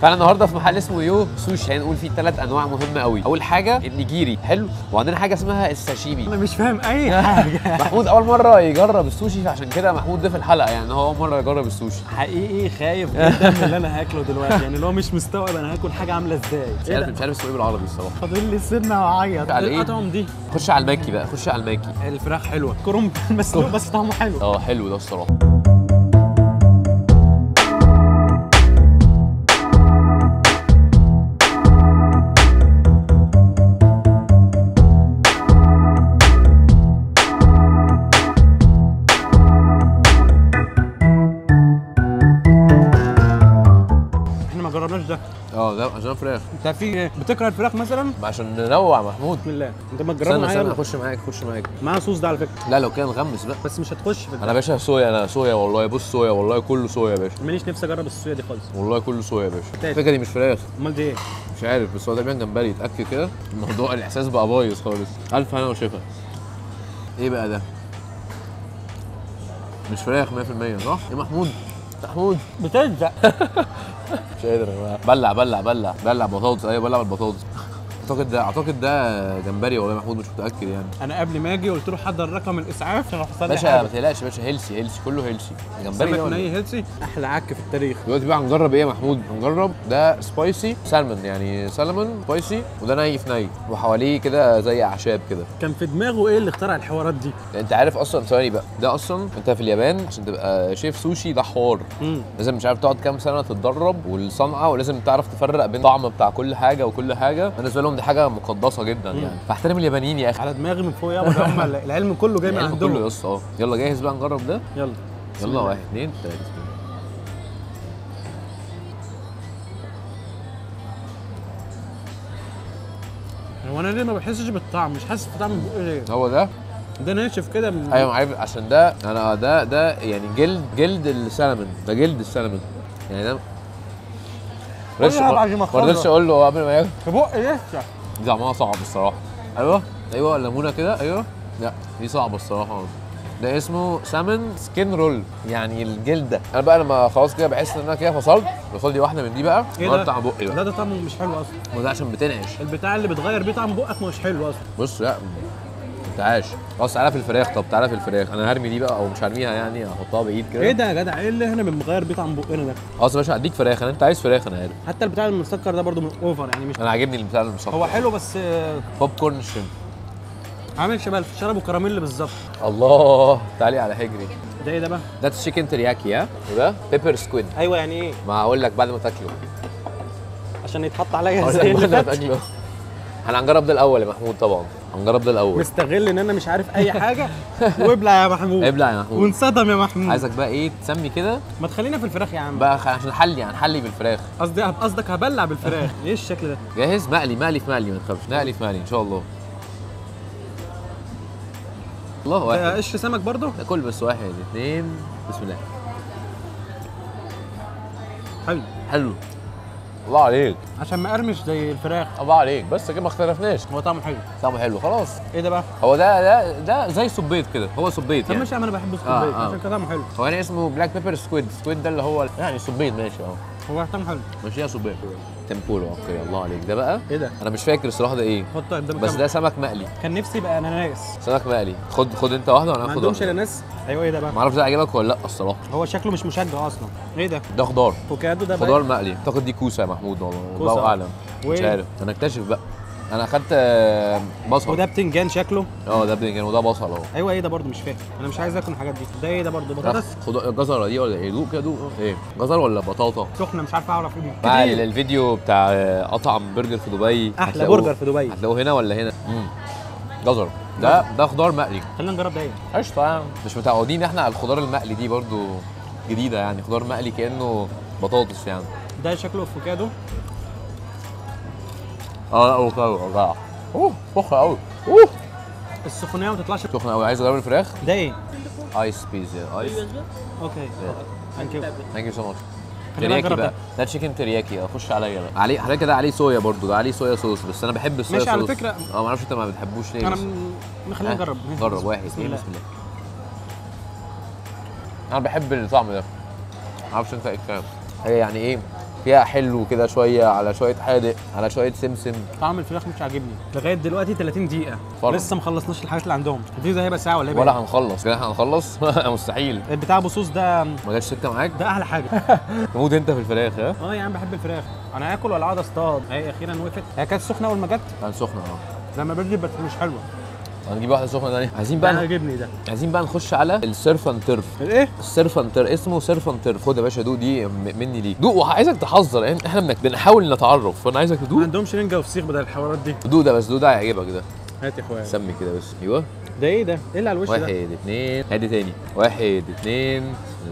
فانا النهارده في محل اسمه يو سوشي هنقول فيه ثلاث انواع مهمه قوي اول حاجه النيجيري حلو وعندنا حاجه اسمها الساشيمي انا مش فاهم اي حاجه محمود اول مره يجرب السوشي فعشان كده محمود ده في الحلقه يعني هو اول مره يجرب السوشي حقيقي خايف جدا من اللي انا هاكله دلوقتي يعني اللي هو مش مستوعب انا هاكل حاجه عامله ازاي مش ايه عارف ده مش عارف اسمه ايه بالعربي الصراحه فاضل لي سنه واعيط على إيه؟ القطعم دي خش على الماكي بقى خش على الماكي الفراخ حلوه كرنب مسلوق بس طعمه حلو اه حلو ده الصراحه احنا ما جربناش ده اه ده عشان فراخ انت في ايه بتكره الفراخ مثلا عشان ننوع محمود بسم الله انت ما استنى تجربها استنى معايا اخش معاك اخش معاك معاها صوص ده على فكره لا لو كان نغمس بقى بس مش هتخش في انا باشا صويا انا صويا والله بص صويا والله كله صويا يا باشا ماليش نفسي اجرب الصويا دي خالص والله كله صويا يا باشا تاني. الفكره دي مش فراخ امال دي ايه مش عارف بس هو تقريبا جمبري اتاكد كده الموضوع الاحساس بقى بايظ خالص الف هنا وشفا ايه بقى ده مش فراخ 100% صح ايه محمود محمود بتلزق مش قادر يا جماعه بلع بلع بلع بلع بطاطس ايوه بلع البطاطس اعتقد ده اعتقد ده جمبري والله محمود مش متاكد يعني انا قبل ما اجي قلت له حضر رقم الاسعاف عشان احصل لي باشا ما حاجه تقلقش يا باشا هيلسي هيلسي كله هيلسي جمبري سمك ده ولا ني إيه؟ هيلسي احلى عك في التاريخ دلوقتي بقى هنجرب ايه يا محمود؟ هنجرب ده سبايسي سالمون يعني سالمون سبايسي وده ني في ني وحواليه كده زي اعشاب كده كان في دماغه ايه اللي اخترع الحوارات دي انت عارف اصلا ثواني بقى ده اصلا انت في اليابان عشان تبقى شيف سوشي ده حوار امم لازم مش عارف تقعد كام سنه تتدرب والصنعه ولازم تعرف تفرق بين الطعم بتاع كل حاجه وكل حاجه بالنسبه لهم دي حاجه مقدسه جدا يعني فاحترم اليابانيين يا اخي على دماغي من فوق يابا ده هم العلم كله جاي من العلم عندهم كله يا اسطى اه يلا جاهز بقى نجرب ده يلا بسم يلا الله. واحد اثنين ثلاثه بسم الله. هو انا ليه ما بحسش بالطعم مش حاسس بطعم بقي ليه هو ده ده ناشف كده من ايوه عارف عشان ده انا ده ده يعني جلد جلد السلمون ده جلد السلمون يعني ده قول رش لها بعد ما ما أخلص. رضيتش اقول له قبل ما ياكل في بقي لسه دي طعمها صعب الصراحه ايوه ايوه الليمونه كده ايوه لا دي صعبه الصراحه ده اسمه سامن سكين رول يعني الجلد ده انا بقى لما خلاص كده بحس ان انا كده فصلت باخد لي واحده من دي بقى ايه وأقطع ده؟ بقي بقى لا ده طعمه مش حلو اصلا وده عشان بتنعش البتاع اللي بتغير بيه طعم بقك مش حلو اصلا بص لا انت عاش خلاص تعالى في الفراخ طب تعالى في الفراخ انا هرمي دي بقى او مش هرميها يعني هحطها بايد كده ايه ده يا جدع ايه اللي احنا بنغير بيه طعم بقنا ده خلاص يا باشا هديك فراخ انا انت عايز فراخ انا عارف حتى البتاع المسكر ده برضو من اوفر يعني مش انا عاجبني البتاع المسكر هو حلو بس آه، بوب كورن شريمب عامل شبه الشرب وكراميل بالظبط الله تعالي على حجري ده ايه ده بقى ده تشيكن ترياكي ها وده بيبر سكويد ايوه يعني ايه ما هقول لك بعد ما تاكله عشان يتحط عليا هقول زي لك اللي بعد ما فات تاكله احنا هنجرب ده الاول يا محمود طبعا هنجرب ده الاول مستغل ان انا مش عارف اي حاجه وابلع يا محمود ابلع يا محمود وانصدم يا محمود عايزك بقى ايه تسمي كده ما تخلينا في الفراخ يا عم بقى خ- عشان نحلي هنحلي بالفراخ قصدي قصدك هبلع بالفراخ ايه الشكل ده جاهز مقلي مقلي في مقلي ما تخافش نقلي في مقلي ان شاء الله الله ده واحد قشر سمك برضو كل بس واحد اثنين بسم الله حلو حلو الله عليك عشان مقرمش زي الفراخ الله عليك بس كده ما اختلفناش هو طعمه حلو طعمه حلو خلاص ايه ده بقى هو ده ده ده زي سبيت كده هو سبيت طب يعني ماشي يا عم انا بحب آه، السكوبيت آه. عشان كده طعمه حلو هو هنا اسمه بلاك بيبر سكويد سكويد ده اللي هو يعني سبيت ماشي اه هو طعمه حلو ماشي يا سبيت تمبولو اوكي الله عليك ده بقى ايه ده انا مش فاكر الصراحه ده ايه حطه قدامك بس كام؟ ده سمك مقلي كان نفسي يبقى اناناس سمك مقلي خد خد انت واحده وانا ما هاخد عندهمش واحده اناناس ايوه ايه ده بقى ما اعرفش ده عجبك ولا لا الصراحه هو شكله مش مشجع اصلا ايه ده ده خضار فوكادو ده خضار بقى مقلي اعتقد دي كوسه يا محمود والله كوسة. الله اعلم مش وإيه؟ عارف انا اكتشف بقى انا اخدت آه، بصل وده بتنجان شكله اه ده بتنجان وده بصل اهو ايوه ايه ده برضو مش فاهم انا مش عايز اكل الحاجات دي ده ايه ده برضو بطاطس خضار جزره دي ولا ايه دوق كده دوق ايه جزر ولا بطاطا سخنه مش عارف اعرف ايه بقى كتير. الفيديو بتاع آه، قطعم برجر في دبي احلى هتلاقوه- برجر في دبي هتلاقوه هنا ولا هنا امم جزر ده ده خضار مقلي خلينا نجرب ده ايه قشطه يعني مش متعودين احنا على الخضار المقلي دي برضو جديده يعني خضار مقلي كانه بطاطس يعني ده شكله افوكادو اه لا اوه اوه اوه سخنه قوي اوه السخونيه ما تطلعش سخنه قوي عايز اجرب الفراخ ده ايه ايس بيزا ايس اوكي ثانك يو ثانك يو سو ماتش خلينا ترياكي نجرب بقى ده. ده تشيكن ترياكي اخش عليا بقى عليه حضرتك كده عليه صويا برضو ده عليه صويا صوص بس انا بحب الصويا ماشي، على صوص فكرة- اه ما اعرفش انت ما بتحبوش ليه انا بس. م- خلينا آه، نجرب جرب واحد بسم اثنين الله بسم الله انا بحب الطعم ده ما اعرفش انت ايه الكلام هي يعني ايه فيها حلو كده شويه على شويه حادق على شويه سمسم طعم الفراخ مش عاجبني لغايه دلوقتي 30 دقيقه فرق. لسه ما خلصناش الحاجات اللي عندهم الفيزا هيبقى ساعه ولا ايه ولا بقى؟ هنخلص كده هنخلص مستحيل البتاع بصوص ده ما جاتش سكه معاك ده احلى حاجه تموت انت في الفراخ ها اه يا عم بحب الفراخ انا هاكل ولا اقعد اصطاد هي اخيرا وقفت هي كانت سخنه اول ما جت كان سخنه اه لما بردت بس مش حلوه هنجيب واحده سخنه تانية عايزين ده بقى عاجبني ده عايزين بقى نخش على السيرف اند تيرف الايه؟ السيرف اند تيرف اسمه سيرف اند تيرف خد يا باشا دوق دي م- مني ليك دوق وعايزك تحذر يعني احنا بنك- بنحاول نتعرف فانا عايزك ما تدوق عندهمش رنجه وفسيخ بدل الحوارات دي دوق ده بس دوق ده هيعجبك ده هات يا اخويا سمي كده بس ايوه ده ايه ده؟ ايه اللي على الوش ده؟ واحد اتنين هادي تاني واحد اتنين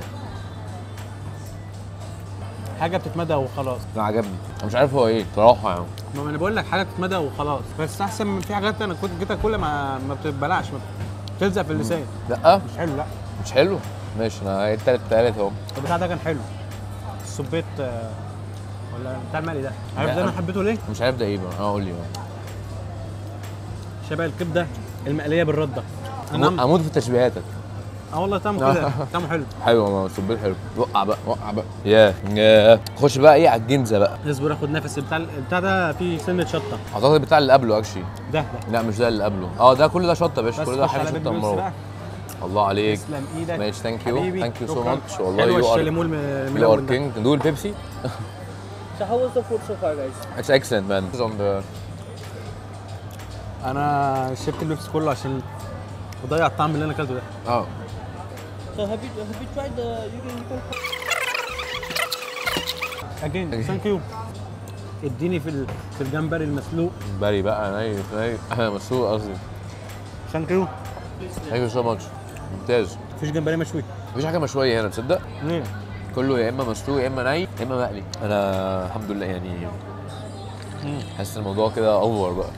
حاجه بتتمدى وخلاص لا عجبني انا مش عارف هو ايه صراحه يعني ما انا بقول لك حاجه بتتمدى وخلاص بس احسن من في حاجات انا كنت جيت اكلها ما ما بتتبلعش ما بتلزق في اللسان لا مش حلو لا مش حلو ماشي انا التالت التالت اهو البتاع ده كان حلو السبيت آه، ولا بتاع المقلي ده عارف لا، ده انا أنا- حبيته ليه؟ مش عارف ده ايه بقى اه قول لي بقى شبه الكبده المقليه بالرده أموت- انا اموت في تشبيهاتك اه والله طعمه كده طعمه حلو حلو ما السبيل حلو وقع بقى وقع بقى يا يا خش بقى ايه على الجنزه بقى اصبر اخد نفس بتاع البتاع ده فيه سنه شطه اعتقد بتاع اللي قبله اكشلي ده ده لا مش ده اللي قبله اه ده كل ده شطه يا باشا بس كل ده خش حاجه على شطه بيبي من ميكس بره بقى الله عليك تسلم ايدك ماشي ثانك يو حبيبي ثانك يو سو شكراً. ماتش والله حلوه يو ار الشاليمو الم- يو ار الملون ده كينج دول بيبسي So how was the food so far, guys? اتس اكسلنت مان on the انا شربت اللبس كله عشان بضيع الطعم اللي انا اكلته ده اه So have you have you tried the you can you can اجين ثانك يو اديني في ال- في الجمبري المسلوق بري بقى ني ني مسلوق قصدي ثانك يو ثانك يو سو ماتش ممتاز مفيش جمبري مشوي مفيش حاجه مشويه هنا تصدق ليه؟ كله يا اما مسلوق يا اما ني يا اما مقلي انا الحمد لله يعني حاسس الموضوع كده اوفر بقى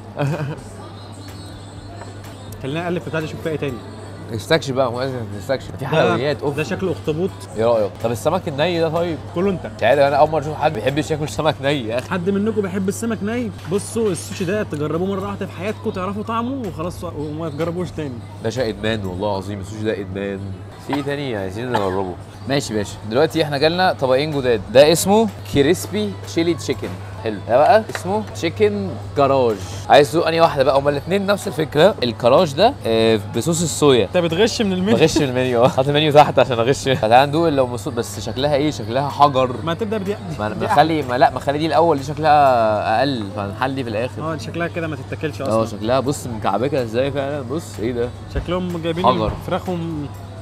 خلينا نقلب في بتاع ده اشوف فيها ايه تاني استكشف بقى مو استكشف في ده- حلويات اوف ده شكله اخطبوط ايه رايك طب السمك الني ده طيب كله انت يعني انا اول مره اشوف حد بيحبش ياكل سمك ني يا اخي حد منكم بيحب السمك ني بصوا السوشي ده تجربوه مره واحده في حياتكم تعرفوا طعمه وخلاص وما تجربوش تاني ده شيء ادمان والله العظيم السوشي ده ادمان في إيه تاني عايزين نجربه ماشي ماشي دلوقتي احنا جالنا طبقين جداد ده اسمه كريسبي تشيلي تشيكن حلو ده بقى اسمه تشيكن كراج عايز تدوق انهي واحده بقى هما الاثنين نفس الفكره الكراج ده آه، بصوص الصويا انت بتغش من المنيو بغش من المنيو اه حاطط المنيو تحت عشان اغش تعالى ندوق لو مصوص بس شكلها ايه شكلها حجر ما تبدا بدي ما دي ما خلي ما لا ما خلي دي الاول دي شكلها اقل فهنحلي في الاخر اه شكلها كده ما تتاكلش اه اصلا شكلها بص مكعبكه ازاي فعلا بص ايه ده شكلهم جايبين حجر. فراخهم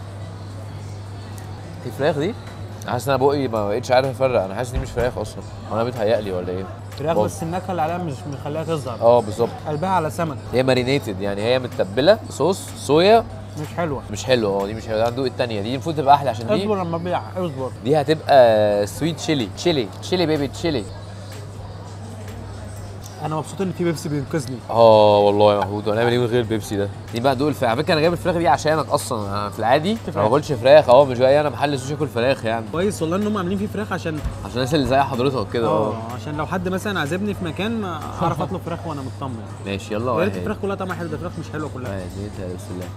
دي فراخ دي حاسس ان انا بقي ما بقتش عارف افرق انا حاسس دي مش فراخ اصلا انا بيتهيألي ولا ايه فراخ باظ. بس النكهه اللي عليها مش مخليها تظهر اه بالظبط قلبها على سمك هي مارينيتد يعني هي متبله صوص صويا مش حلوه مش حلو اه دي مش حلوه هندوق التانية دي المفروض تبقى احلى عشان دي اصبر لما ابيع اصبر دي هتبقى سويت تشيلي تشيلي تشيلي بيبي تشيلي انا مبسوط ان في بيبسي بينقذني اه والله يا محمود هنعمل ايه من غير بيبسي ده دي بقى دول على فكره انا جايب الفراخ دي عشانك اصلا انا في العادي ما فراخ. باكلش فراخ اه مش جاي انا محل سوشي اكل فراخ يعني كويس والله ان هم عاملين فيه فراخ عشان عشان الناس اللي زي حضرتك كده اه اه عشان لو حد مثلا عازمني في مكان ما اعرف اطلب فراخ وانا مطمن ماشي يلا يا ريت واحد الفراخ كلها طعمها حلو ده فراخ مش حلوه كلها واحد اتنين تلاته بسم الله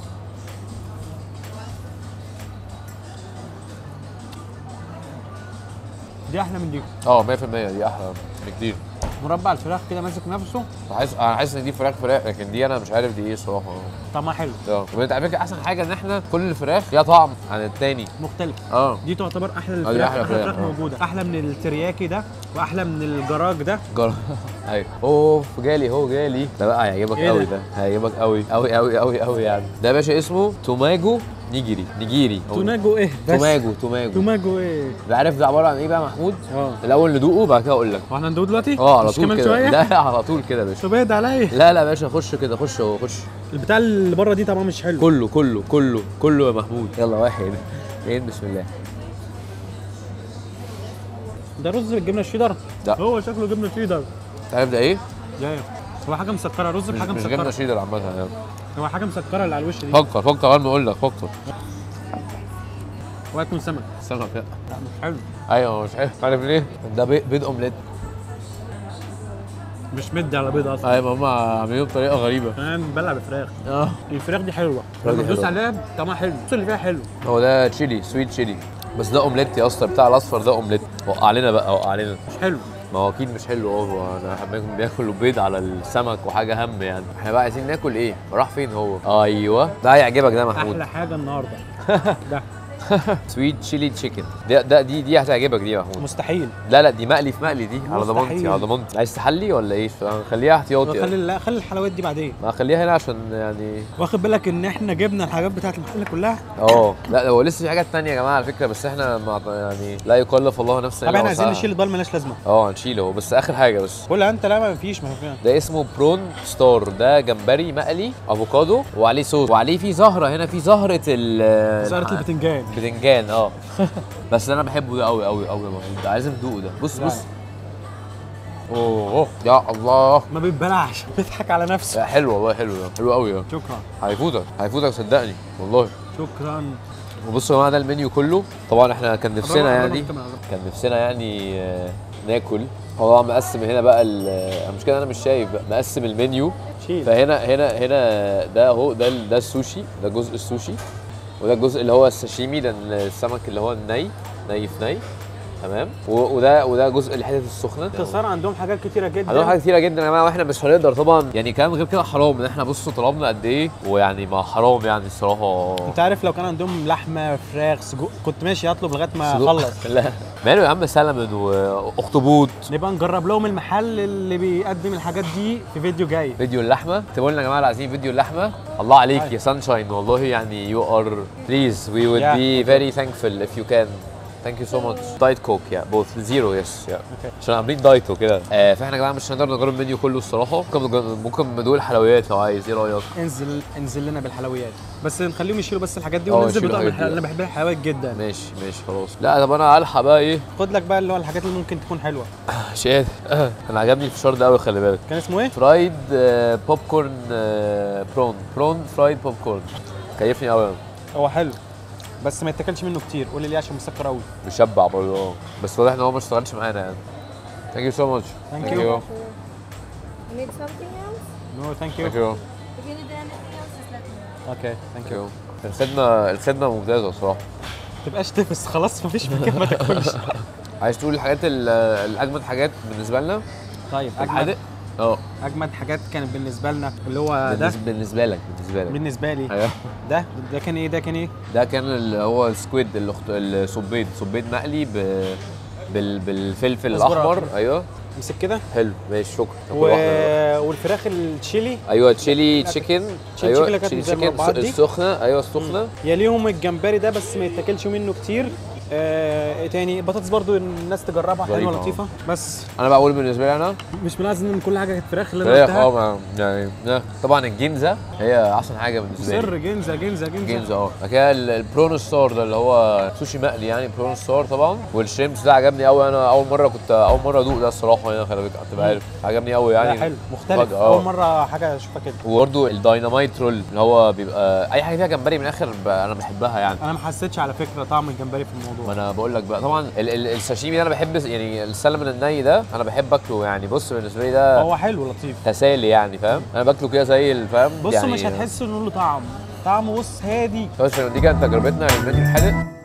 دي احلى من دي اه 100% دي احلى بكتير مربع الفراخ كده ماسك نفسه حاسس انا حاسس ان دي فراخ فراخ لكن دي انا مش عارف دي ايه الصراحه طعمها حلو اه وانت على فكره احسن حاجه ان احنا كل الفراخ ليها طعم عن التاني مختلف اه دي تعتبر احلى دي الفراخ أحلى احلى فراخ، فراخ آه. موجوده احلى من الترياكي ده واحلى من الجراج ده جر ايوه اوف جالي هو جالي ده بقى هيعجبك إيه قوي ده؟ ده هيعجبك قوي قوي قوي قوي قوي يعني ده يا باشا اسمه توماجو نيجيري نيجيري أو- توماجو ايه بس توماجو توماجو توماجو ايه ده عارف ده عباره عن ايه بقى يا محمود اه الاول ندوقه بعد كده اقول لك هو احنا ندوق دلوقتي اه على مش طول كمان كده شويه لا على طول كده يا باشا طب اهدى عليا لا لا يا باشا خش كده خش هو خش البتاع اللي بره دي طبعا مش حلو كله كله كله كله يا محمود يلا واحد اثنين بسم الله ده رز بالجبنه الشيدر لا. هو شكله جبنه شيدر عارف ده ايه؟ جاي هو حاجه مسكره رز مش, بحاجه مش جبنه مسكره شيدر عامه يعني هو حاجه مسكره اللي على الوش دي فكر فكر قبل ما اقول لك فكر وهيكون سمك استنى كده لا مش حلو ايوه مش عارف عارف ليه؟ ده بيض, بيض اومليت مش مدي على بيض اصلا ايوه هم عاملينه بطريقه غريبه انا بلع بفراخ اه الفراخ دي حلوه الفراخ دي لما تدوس حلوة. عليها طعمها حلو الصوص اللي فيها حلو هو ده تشيلي سويت تشيلي بس ده اومليت يا اسطى بتاع الاصفر ده اومليت وقع لنا بقى وقع لنا مش حلو ما هو اكيد مش حلو اه هو انا حابب بياكل بيض على السمك وحاجه هم يعني احنا بقى عايزين ناكل ايه راح فين هو ايوه ده هيعجبك ده محمود احلى حاجه النهارده ده سويت تشيلي تشيكن ده ده دي دي هتعجبك دي يا محمود مستحيل لا لا دي مقلي في مقلي دي على ضمانتي مستحيل. على ضمانتي عايز تحلي ولا ايه خليها احتياطي خلي لا خلي الحلويات دي بعدين ما خليها هنا عشان يعني واخد بالك ان احنا جبنا الحاجات بتاعت المحل كلها اه لا هو لسه في حاجات تانية يا جماعه على فكره بس احنا ما يعني لا يكلف الله نفسا طب الا احنا عايزين وسعها. نشيل البال مالهاش لازمه اه هنشيله بس اخر حاجه بس قول انت لا ما فيش ما فيش ده اسمه برون ستار ده جمبري مقلي افوكادو وعليه صوص وعليه في زهره هنا في زهره ال زهره البتنجان بتنجان اه بس انا بحبه ده قوي قوي قوي ده لازم تدوقه ده بص لا. بص اوه يا الله ما بيتبلعش بيضحك على نفسه لا، حلو والله حلو ده حلو قوي ده شكرا هيفوتك هيفوتك صدقني والله شكرا وبصوا يا جماعه ده المنيو كله طبعا احنا كان نفسنا قربنا- يعني قربنا كمان. كان نفسنا يعني آه، ناكل هو طبعا مقسم هنا بقى ال- آه، المشكله انا مش شايف بقى مقسم المنيو شيل فهنا هنا هنا ده اهو ده ال- ده السوشي ده جزء السوشي وده الجزء اللي هو الساشيمي ده السمك اللي هو الني ني في ني تمام و- وده وده جزء الحتت السخنه باختصار عندهم حاجات كتيره جدا عندهم حاجات كتيره جدا يا جماعه واحنا مش هنقدر طبعا يعني كلام غير كده حرام ان احنا بصوا طلبنا قد ايه ويعني ما حرام يعني الصراحه انت عارف لو كان عندهم لحمه فراخ سجق كنت ماشي اطلب لغايه ما صدوق. اخلص لا ماله يا عم سلمون واخطبوط نبقى نجرب لهم المحل اللي بيقدم الحاجات دي في فيديو جاي فيديو اللحمه اكتبوا لنا يا جماعه اللي عايزين فيديو اللحمه الله عليك طيب. يا سانشاين والله يعني you are please we would Yeah, be okay. very thankful if you can thank you so much diet coke yeah both zero yes yeah اوكي عشان عاملين دايت وكده آه فاحنا يا جماعه مش هنقدر نجرب المنيو كله الصراحه ممكن نج- ممكن ندوق الحلويات لو عايز ايه رايك انزل انزل لنا بالحلويات بس نخليهم يشيلوا بس الحاجات دي اه، وننزل يشيلوا بطعم الحاجات دي. الحلويات انا بحب الحلويات جدا ماشي ماشي خلاص لا طب انا هلحق بقى ايه خد لك بقى اللي هو الحاجات اللي ممكن تكون حلوه مش قادر انا عجبني الفشار ده قوي خلي بالك كان اسمه ايه فرايد بوب كورن برون برون فرايد بوب كورن كيفني قوي هو حلو بس ما يتاكلش منه كتير قول لي ليه عشان مسكر قوي بيشبع برضه اه بس واضح ان هو ما اشتغلش معانا يعني ثانك يو سو ماتش Thank you. You need something else? نو ثانك ثانك يو يو If you need anything else, just let me know. اوكي ثانك ثانك يو يو الخدمه الخدمه ممتازه الصراحه تبقاش تفس خلاص مفيش مكان ما تاكلش عايز تقول الحاجات ال- الاجمد حاجات بالنسبه لنا طيب اجمد الحادق اه اجمد حاجات كانت بالنسبه لنا اللي هو ده بالنسبه بالنسبه لك بالنسبه لك بالنسبه لي ايوه ده ده كان ايه ده كان ايه ده كان اللي هو السكويد الأخت- الصبيط صبيط مقلي ب... بال... بالفلفل اصبر الاحمر أكل. ايوه امسك كده حلو ماشي شكرا و... كل واحدة. والفراخ التشيلي ايوه تشيلي تشيكن تشيلي ايوه تشيكن اللي كانت تشيلي زي المربعات تشيكن دي. السخنه ايوه السخنه يليهم الجمبري ده بس ما يتاكلش منه كتير آه، ايه تاني البطاطس برضو الناس تجربها حلوه ظريفة، اه. لطيفه بس انا بقول بالنسبه لي انا مش ملاحظ ان كل حاجه كانت فراخ اللي انا فراخ قلتها اه ما- يعني لا. طبعا الجينزا هي احسن حاجه بالنسبه لي سر جنزه جنزه جنزه جينزا اه بعد كده ال- البرون ستار ده اللي هو سوشي مقلي يعني برون ستار طبعا والشريمبس ده عجبني قوي انا اول مره كنت اول مره ادوق ده الصراحه هنا خلي بالك هتبقى عارف عجبني قوي يعني يعني حلو مختلف فجأة، اه. اول مره حاجه اشوفها كده وبرده الدايناميت رول اللي هو بيبقى اي حاجه فيها جمبري من الاخر ب- انا بحبها يعني انا ما حسيتش على فكره طعم الجمبري في ما الموضوع انا بقول لك بقى طبعا ال- ال- الساشيمي ده انا بحب يعني السلمون الني ده انا بحب اكله يعني بص بالنسبه لي ده هو حلو لطيف تسالي يعني فاهم انا باكله كده زي الفهم بص يعني مش هتحس انه له طعم طعمه بص هادي بس دي كانت تجربتنا للمنيو الحادق